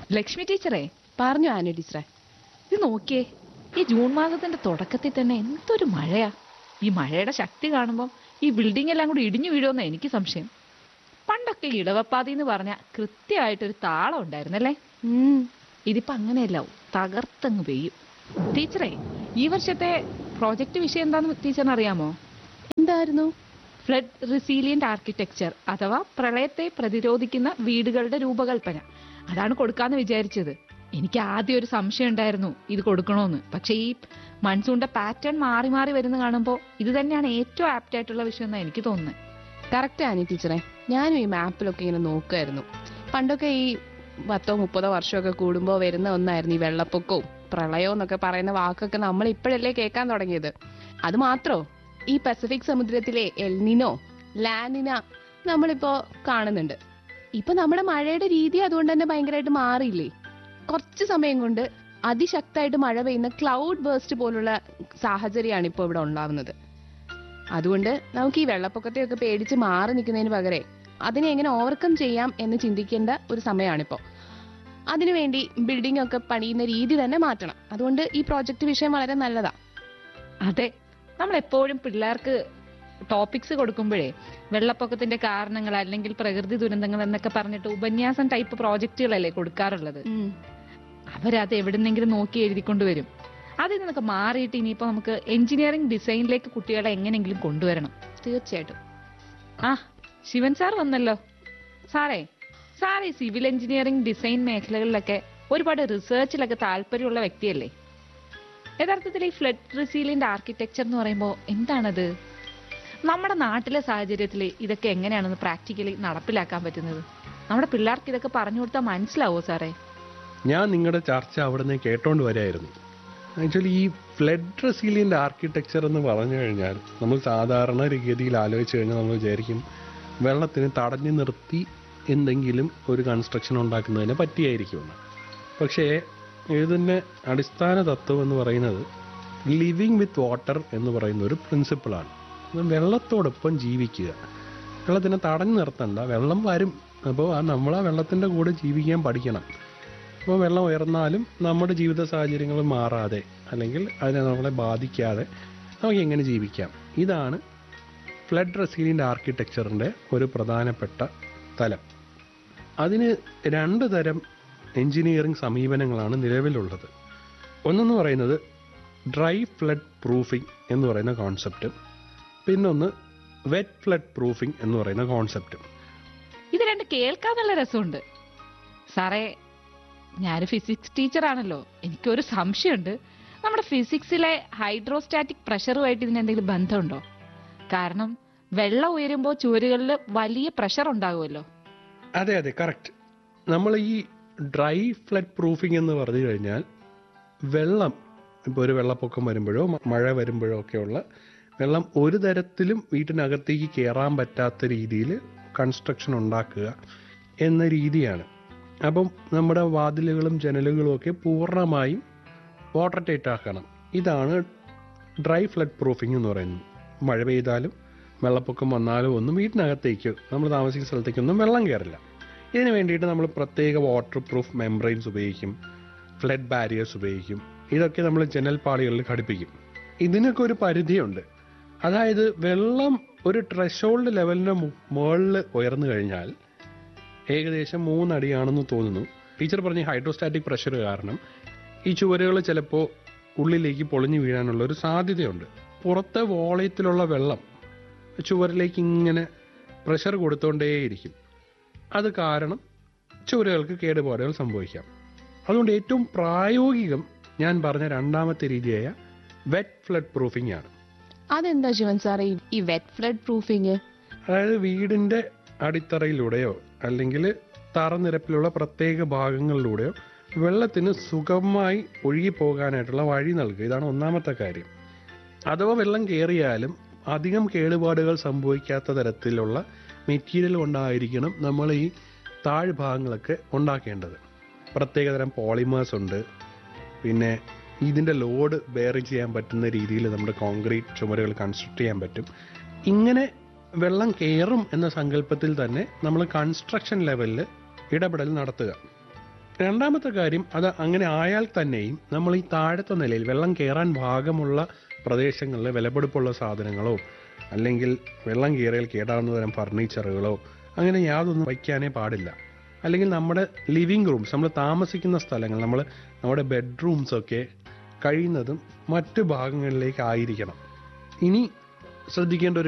ലക്ഷ്മി ടീച്ചറേ പറഞ്ഞു ആനു ടീച്ചറെ ഇത് നോക്കിയേ ഈ ജൂൺ മാസത്തിന്റെ തുടക്കത്തിൽ തന്നെ എന്തൊരു മഴയാ ഈ മഴയുടെ ശക്തി കാണുമ്പോൾ ഈ ബിൽഡിംഗ് എല്ലാം കൂടി ഇടിഞ്ഞു വീഴുമെന്ന് എനിക്ക് സംശയം പണ്ടൊക്കെ ഇടവപ്പാതി എന്ന് പറഞ്ഞ കൃത്യമായിട്ടൊരു താളം ഉണ്ടായിരുന്നല്ലേ ഉം. ഇതിപ്പോ അങ്ങനെയല്ല തകർത്തങ്ങ് പെയ്യും ടീച്ചറേ ഈ വർഷത്തെ പ്രോജക്റ്റ് വിഷയം എന്താണെന്ന് ടീച്ചറിന് അറിയാമോ എന്തായിരുന്നു ഫ്ലഡ് റിസീലിയന്റ് ആർക്കിടെക്ചർ അഥവാ പ്രളയത്തെ പ്രതിരോധിക്കുന്ന വീടുകളുടെ രൂപകൽപ്പന അതാണ് കൊടുക്കാന്ന് വിചാരിച്ചത് എനിക്ക് ആദ്യം ഒരു സംശയം ഉണ്ടായിരുന്നു ഇത് കൊടുക്കണോന്ന് പക്ഷെ ഈ മൺസൂണിന്റെ പാറ്റേൺ മാറി മാറി വരുന്ന കാണുമ്പോൾ ഇത് തന്നെയാണ് ഏറ്റവും ആപ്റ്റ് ആയിട്ടുള്ള വിഷയം എന്നാണ് എനിക്ക് തോന്നുന്നത് കറക്റ്റ് ആനി ടീച്ചറെ ഞാനും ഈ മാപ്പിലൊക്കെ ഇങ്ങനെ നോക്കുമായിരുന്നു പണ്ടൊക്കെ ഈ പത്തോ മുപ്പതോ വർഷമൊക്കെ കൂടുമ്പോൾ വരുന്ന ഒന്നായിരുന്നു ഈ വെള്ളപ്പൊക്കവും പ്രളയവും എന്നൊക്കെ പറയുന്ന വാക്കൊക്കെ നമ്മൾ ഇപ്പോഴല്ലേ കേൾക്കാൻ തുടങ്ങിയത് അത് മാത്രോ ഈ പസഫിക് സമുദ്രത്തിലെ എൽനിനോ ലാനിന നമ്മളിപ്പോ കാണുന്നുണ്ട് ഇപ്പൊ നമ്മുടെ മഴയുടെ രീതി അതുകൊണ്ട് തന്നെ ഭയങ്കരമായിട്ട് മാറിയില്ലേ കുറച്ച് സമയം കൊണ്ട് അതിശക്തമായിട്ട് മഴ പെയ്യുന്ന ക്ലൗഡ് ബേസ്റ്റ് പോലുള്ള സാഹചര്യമാണ് ഇപ്പോൾ ഇവിടെ ഉണ്ടാവുന്നത് അതുകൊണ്ട് നമുക്ക് ഈ വെള്ളപ്പൊക്കത്തെയൊക്കെ പേടിച്ച് മാറി നിൽക്കുന്നതിന് പകരം അതിനെ എങ്ങനെ ഓവർകം ചെയ്യാം എന്ന് ചിന്തിക്കേണ്ട ഒരു സമയമാണിപ്പോ അതിനുവേണ്ടി ബിൽഡിംഗ് ഒക്കെ പണിയുന്ന രീതി തന്നെ മാറ്റണം അതുകൊണ്ട് ഈ പ്രോജക്റ്റ് വിഷയം വളരെ നല്ലതാ അതെ നമ്മൾ എപ്പോഴും പിള്ളേർക്ക് ടോപ്പിക്സ് കൊടുക്കുമ്പോഴേ വെള്ളപ്പൊക്കത്തിന്റെ കാരണങ്ങൾ അല്ലെങ്കിൽ പ്രകൃതി ദുരന്തങ്ങൾ എന്നൊക്കെ പറഞ്ഞിട്ട് ഉപന്യാസം ടൈപ്പ് പ്രോജക്റ്റുകളല്ലേ കൊടുക്കാറുള്ളത് അവരത് എവിടുന്നെങ്കിലും നോക്കി എഴുതിക്കൊണ്ട് വരും അതിൽ നിന്നൊക്കെ മാറിയിട്ട് ഇനിയിപ്പോ നമുക്ക് എഞ്ചിനീയറിംഗ് ഡിസൈനിലേക്ക് കുട്ടികളെ എങ്ങനെയെങ്കിലും കൊണ്ടുവരണം തീർച്ചയായിട്ടും ആ ശിവൻ സാർ വന്നല്ലോ സാറേ സാർ ഈ സിവിൽ എഞ്ചിനീയറിംഗ് ഡിസൈൻ മേഖലകളിലൊക്കെ ഒരുപാട് റിസർച്ചിലൊക്കെ താല്പര്യമുള്ള വ്യക്തിയല്ലേ യഥാർത്ഥത്തിൽ ഈ ഫ്ലഡ് റിസീലിയന്റ് ആർക്കിടെക്ചർ എന്ന് പറയുമ്പോൾ എന്താണത് നമ്മുടെ നാട്ടിലെ സാഹചര്യത്തിൽ ഇതൊക്കെ എങ്ങനെയാണെന്ന് പ്രാക്ടിക്കലി നടപ്പിലാക്കാൻ പറ്റുന്നത് നമ്മുടെ പിള്ളേർക്ക് ഇതൊക്കെ പറഞ്ഞു കൊടുത്താൽ മനസ്സിലാവോ സാറേ ഞാൻ നിങ്ങളുടെ ചർച്ച അവിടെ നിന്ന് കേട്ടോണ്ട് വരായിരുന്നു ആക്ച്വലി ഈ ഫ്ലഡ് റെസീലിയൻ്റ് ആർക്കിടെക്ചർ എന്ന് പറഞ്ഞു കഴിഞ്ഞാൽ നമ്മൾ സാധാരണ ഗതിയിൽ ആലോചിച്ച് കഴിഞ്ഞാൽ നമ്മൾ വിചാരിക്കും വെള്ളത്തിന് തടഞ്ഞു നിർത്തി എന്തെങ്കിലും ഒരു കൺസ്ട്രക്ഷൻ ഉണ്ടാക്കുന്നതിനെ പറ്റിയായിരിക്കുമെന്ന് പക്ഷേ ഇതിൻ്റെ അടിസ്ഥാന തത്വം എന്ന് പറയുന്നത് ലിവിങ് വിത്ത് വാട്ടർ എന്ന് പറയുന്ന ഒരു പ്രിൻസിപ്പിളാണ് വെള്ളത്തോടൊപ്പം ജീവിക്കുക വെള്ളത്തിനെ തടഞ്ഞു നിർത്തണ്ട വെള്ളം വരും അപ്പോൾ ആ നമ്മൾ ആ വെള്ളത്തിൻ്റെ കൂടെ ജീവിക്കാൻ പഠിക്കണം അപ്പോൾ വെള്ളം ഉയർന്നാലും നമ്മുടെ ജീവിത സാഹചര്യങ്ങൾ മാറാതെ അല്ലെങ്കിൽ അതിനെ നമ്മളെ ബാധിക്കാതെ നമുക്ക് എങ്ങനെ ജീവിക്കാം ഇതാണ് ഫ്ലഡ് റെസീലിയൻ്റ് ആർക്കിടെക്ചറിൻ്റെ ഒരു പ്രധാനപ്പെട്ട തലം അതിന് രണ്ട് തരം എഞ്ചിനീയറിംഗ് സമീപനങ്ങളാണ് നിലവിലുള്ളത് ഒന്നെന്ന് പറയുന്നത് ഡ്രൈ ഫ്ലഡ് പ്രൂഫിംഗ് എന്ന് പറയുന്ന കോൺസെപ്റ്റും പിന്നൊന്ന് വെറ്റ് ഫ്ലഡ് പ്രൂഫിംഗ് എന്ന് പറയുന്ന കോൺസെപ്റ്റും ഇത് രണ്ട് കേൾക്കാൻ നല്ല രസമുണ്ട് സാറേ ഞാനൊരു ഫിസിക്സ് ടീച്ചറാണല്ലോ എനിക്കൊരു സംശയമുണ്ട് നമ്മുടെ ഫിസിക്സിലെ ഹൈഡ്രോസ്റ്റാറ്റിക് പ്രഷറുമായിട്ട് ഇതിന് എന്തെങ്കിലും ബന്ധമുണ്ടോ കാരണം വെള്ളം ഉയരുമ്പോൾ ചുവരുകളിൽ വലിയ പ്രഷർ ഉണ്ടാകുമല്ലോ അതെ അതെ കറക്റ്റ് നമ്മൾ ഈ ഡ്രൈ ഫ്ലഡ് പ്രൂഫിംഗ് എന്ന് പറഞ്ഞു കഴിഞ്ഞാൽ വെള്ളം ഇപ്പോൾ ഒരു വെള്ളപ്പൊക്കം വരുമ്പോഴോ മ- മഴ വരുമ്പോഴോ ഒക്കെയുള്ള വെള്ളം ഒരു തരത്തിലും വീട്ടിനകത്തേക്ക് കയറാൻ പറ്റാത്ത രീതിയിൽ കൺസ്ട്രക്ഷൻ ഉണ്ടാക്കുക എന്ന രീതിയാണ് അപ്പം നമ്മുടെ വാതിലുകളും ജനലുകളും ഒക്കെ പൂർണ്ണമായും വാട്ടർ ടൈറ്റ് ആക്കണം ഇതാണ് ഡ്രൈ ഫ്ലഡ് പ്രൂഫിംഗ് എന്ന് പറയുന്നത് മഴ പെയ്താലും വെള്ളപ്പൊക്കം വന്നാലും ഒന്നും വീട്ടിനകത്തേക്ക് നമ്മൾ താമസിക്കുന്ന സ്ഥലത്തേക്കൊന്നും വെള്ളം കയറില്ല ഇതിന് വേണ്ടിയിട്ട് നമ്മൾ പ്രത്യേക വാട്ടർ പ്രൂഫ് മെംബ്രെയിൻസ് ഉപയോഗിക്കും ഫ്ലഡ് ബാരിയേഴ്സ് ഉപയോഗിക്കും ഇതൊക്കെ നമ്മൾ ജനൽപ്പാളികളിൽ ഘടിപ്പിക്കും ഇതിനൊക്കെ ഒരു പരിധിയുണ്ട് അതായത് വെള്ളം ഒരു ട്രഷോൾഡ് ലെവലിന് മുകളിൽ ഉയർന്നു കഴിഞ്ഞാൽ ഏകദേശം മൂന്നടിയാണെന്ന് തോന്നുന്നു ടീച്ചർ പറഞ്ഞ ഹൈഡ്രോസ്റ്റാറ്റിക് പ്രഷർ കാരണം ഈ ചുവരുകൾ ചിലപ്പോൾ ഉള്ളിലേക്ക് പൊളിഞ്ഞു വീഴാനുള്ള ഒരു സാധ്യതയുണ്ട് പുറത്തെ വോളയത്തിലുള്ള വെള്ളം ചുവരിലേക്ക് ഇങ്ങനെ പ്രഷർ കൊടുത്തുകൊണ്ടേയിരിക്കും അത് കാരണം ചുവരുകൾക്ക് കേടുപാടുകൾ സംഭവിക്കാം അതുകൊണ്ട് ഏറ്റവും പ്രായോഗികം ഞാൻ പറഞ്ഞ രണ്ടാമത്തെ രീതിയായ വെറ്റ് ഫ്ലഡ് പ്രൂഫിംഗ് ആണ് അതെന്താ ശിവൻ സാറേ ഈ- ഈ വെറ്റ് ഫ്ലഡ് പ്രൂഫിങ് അതായത് വീടിന്റെ അടിത്തറയിലൂടെയോ അല്ലെങ്കിൽ തറനിരപ്പിലുള്ള പ്രത്യേക ഭാഗങ്ങളിലൂടെയോ വെള്ളത്തിന് സുഗമമായി ഒഴുകി പോകാനായിട്ടുള്ള വഴി നൽകുക ഇതാണ് ഒന്നാമത്തെ കാര്യം അഥവാ വെള്ളം കയറിയാലും അധികം കേടുപാടുകൾ സംഭവിക്കാത്ത തരത്തിലുള്ള മെറ്റീരിയൽ കൊണ്ടായിരിക്കണം നമ്മൾ ഈ താഴ്ഭാഗങ്ങളൊക്കെ ഉണ്ടാക്കേണ്ടത് പ്രത്യേകതരം പോളിമേഴ്സ് ഉണ്ട് പിന്നെ ഇതിൻ്റെ ലോഡ് ബെയർ ചെയ്യാൻ പറ്റുന്ന രീതിയിൽ നമ്മുടെ കോൺക്രീറ്റ് ചുമരുകൾ കൺസ്ട്രക്ട് ചെയ്യാൻ പറ്റും ഇങ്ങനെ വെള്ളം കയറും എന്ന സങ്കല്പത്തിൽ തന്നെ നമ്മൾ കൺസ്ട്രക്ഷൻ ലെവലിൽ ഇടപെടൽ നടത്തുക രണ്ടാമത്തെ കാര്യം അത് അങ്ങനെ ആയാൽ തന്നെയും നമ്മൾ ഈ താഴത്തെ നിലയിൽ വെള്ളം കയറാൻ ഭാഗമുള്ള പ്രദേശങ്ങളിൽ വിലപിടിപ്പുള്ള സാധനങ്ങളോ അല്ലെങ്കിൽ വെള്ളം കയറിയാൽ കേടാവുന്ന തരം ഫർണിച്ചറുകളോ അങ്ങനെ യാതൊന്നും വയ്ക്കാനേ പാടില്ല അല്ലെങ്കിൽ നമ്മുടെ ലിവിങ് റൂംസ് നമ്മൾ താമസിക്കുന്ന സ്ഥലങ്ങൾ നമ്മൾ നമ്മുടെ ബെഡ്റൂംസ് ഒക്കെ കഴിയുന്നതും മറ്റു ഭാഗങ്ങളിലേക്ക് ആയിരിക്കണം ഇനി ശ്രദ്ധിക്കേണ്ട ഒരു